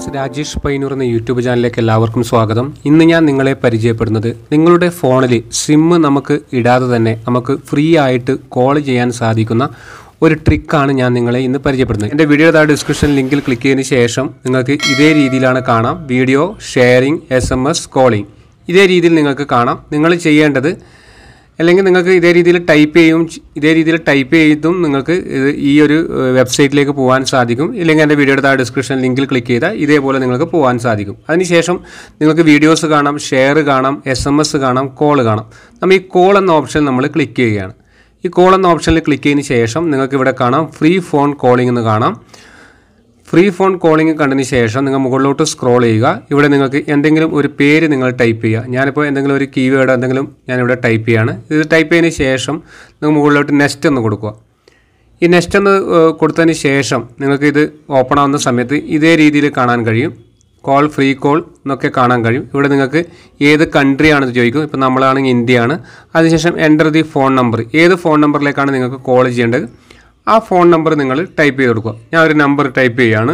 friends Rajesh Painur എന്ന YouTube ചാനലിലേക്ക് എല്ലാവർക്കും സ്വാഗതം ഇന്ന് ഞാൻ നിങ്ങളെ പരിചയപ്പെടുന്നത് നിങ്ങളുടെ ഫോണിൽ സിം നമുക്ക് ഇടാതെ തന്നെ നമുക്ക് ഫ്രീ ആയിട്ട് കോൾ ചെയ്യാൻ സാധിക്കുന്ന ഒരു ട്രിക്കാണ് ഞാൻ നിങ്ങളെ ഇന്ന് പരിചയപ്പെടുന്നത് എൻ്റെ വീഡിയോ താഴെ ഡിസ്ക്രിപ്ഷൻ ലിങ്കിൽ ക്ലിക്ക് ചെയ്തതിന് ശേഷം നിങ്ങൾക്ക് ഇതേ രീതിയിലാണ് കാണാം video sharing S M S calling ഇതേ രീതിയിൽ നിങ്ങൾക്ക് കാണാം നിങ്ങൾ ചെയ്യേണ്ടത് അല്ലെങ്കിൽ നിങ്ങൾക്ക് ഇതേ രീതിയിൽ ടൈപ്പ് ചെയ്യും ഇതേ രീതിയിൽ ടൈപ്പ് ചെയ്തും നിങ്ങൾക്ക് ഇത് ഈ ഒരു ഏഹ്, വെബ്സൈറ്റിലേക്ക് പോകാൻ സാധിക്കും ഇല്ലെങ്കിൽ എൻ്റെ വീഡിയോയുടെ താഴെ ഡിസ്ക്രിപ്ഷൻ ലിങ്കിൽ ക്ലിക്ക് ചെയ്താൽ ഇതേപോലെ നിങ്ങൾക്ക് പോകാൻ സാധിക്കും അതിനുശേഷം നിങ്ങൾക്ക് വീഡിയോസ് കാണാം ഷെയർ കാണാം എസ് എം എസ് കാണാം കോൾ കാണാം നമ്മൾ ഈ കോൾ എന്ന ഓപ്ഷൻ നമ്മൾ ക്ലിക്ക് ചെയ്യുകയാണ് ഈ കോൾ എന്ന ഓപ്ഷനിൽ ക്ലിക്ക് ചെയ്തതിന് ശേഷം നിങ്ങൾക്ക് ഇവിടെ കാണാം ഫ്രീ ഫോൺ കോളിംഗ് എന്ന് കാണാം ഫ്രീ ഫോൺ കോളിംഗ് കണ്ടതിന് ശേഷം നിങ്ങൾ മുകളിലോട്ട് സ്ക്രോൾ ചെയ്യുക ഇവിടെ നിങ്ങൾക്ക് എന്തെങ്കിലും ഒരു പേര് നിങ്ങൾ ടൈപ്പ് ചെയ്യുക ഞാനിപ്പോൾ എന്തെങ്കിലും ഒരു കീവേഡ് എന്തെങ്കിലും ഞാനിവിടെ ടൈപ്പ് ചെയ്യാണ് ഇത് ടൈപ്പ് ചെയ്തതിന് ശേഷം നിങ്ങൾ മുകളിലോട്ട് നെക്സ്റ്റ് എന്ന് കൊടുക്കുക ഈ നെക്സ്റ്റ് എന്ന് ഏഹ്, കൊടുത്തതിന് ശേഷം നിങ്ങൾക്ക് ഇത് ഓപ്പൺ ആവുന്ന സമയത്ത് ഇതേ രീതിയിൽ കാണാൻ കഴിയും കോൾ ഫ്രീ കോൾ എന്നൊക്കെ കാണാൻ കഴിയും ഇവിടെ നിങ്ങൾക്ക് ഏത് കൺട്രി ആണെന്ന് ചോദിക്കും ഇപ്പോൾ നമ്മളാണെങ്കിൽ ഇന്ത്യയാണ് അതിനുശേഷം എൻ്റർ ദി ഫോൺ നമ്പർ ഏത് ഫോൺ നമ്പറിലേക്കാണ് നിങ്ങൾക്ക് കോൾ ചെയ്യേണ്ടത് ആ ഫോൺ നമ്പർ നിങ്ങൾ ടൈപ്പ് ചെയ്ത് കൊടുക്കുക ഞാൻ ഒരു നമ്പർ ടൈപ്പ് ചെയ്യാണ്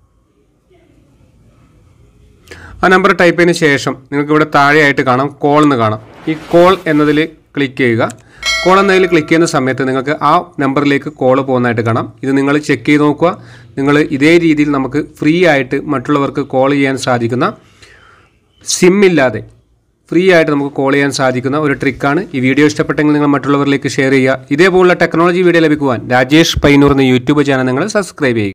ആ നമ്പർ ടൈപ്പ് ചെയ്തതിന് ശേഷം നിങ്ങൾക്ക് ഇവിടെ താഴെയായിട്ട് കാണാം കോൾ എന്ന് കാണാം ഈ കോൾ എന്നതിൽ ക്ലിക്ക് ചെയ്യുക കോൾ എന്നതിൽ ക്ലിക്ക് ചെയ്യുന്ന സമയത്ത് നിങ്ങൾക്ക് ആ നമ്പറിലേക്ക് കോൾ പോകുന്നതായിട്ട് കാണാം ഇത് നിങ്ങൾ ചെക്ക് ചെയ്ത് നോക്കുക നിങ്ങൾ ഇതേ രീതിയിൽ നമുക്ക് ഫ്രീ ആയിട്ട് മറ്റുള്ളവർക്ക് കോൾ ചെയ്യാൻ സാധിക്കുന്ന സിം ഇല്ലാതെ ഫ്രീ ആയിട്ട് നമുക്ക് കോൾ ചെയ്യാൻ സാധിക്കുന്ന ഒരു ട്രിക്കാണ് ഈ വീഡിയോ ഇഷ്ടപ്പെട്ടെങ്കിൽ നിങ്ങൾ മറ്റുള്ളവരിലേക്ക് ഷെയർ ചെയ്യുക ഇതേപോലുള്ള ടെക്നോളജി വീഡിയോ ലഭിക്കുവാൻ രാജേഷ് പൈനൂർ എന്ന യൂട്യൂബ് ചാനൽ നിങ്ങൾ സബ്സ്ക്രൈബ് ചെയ്യുക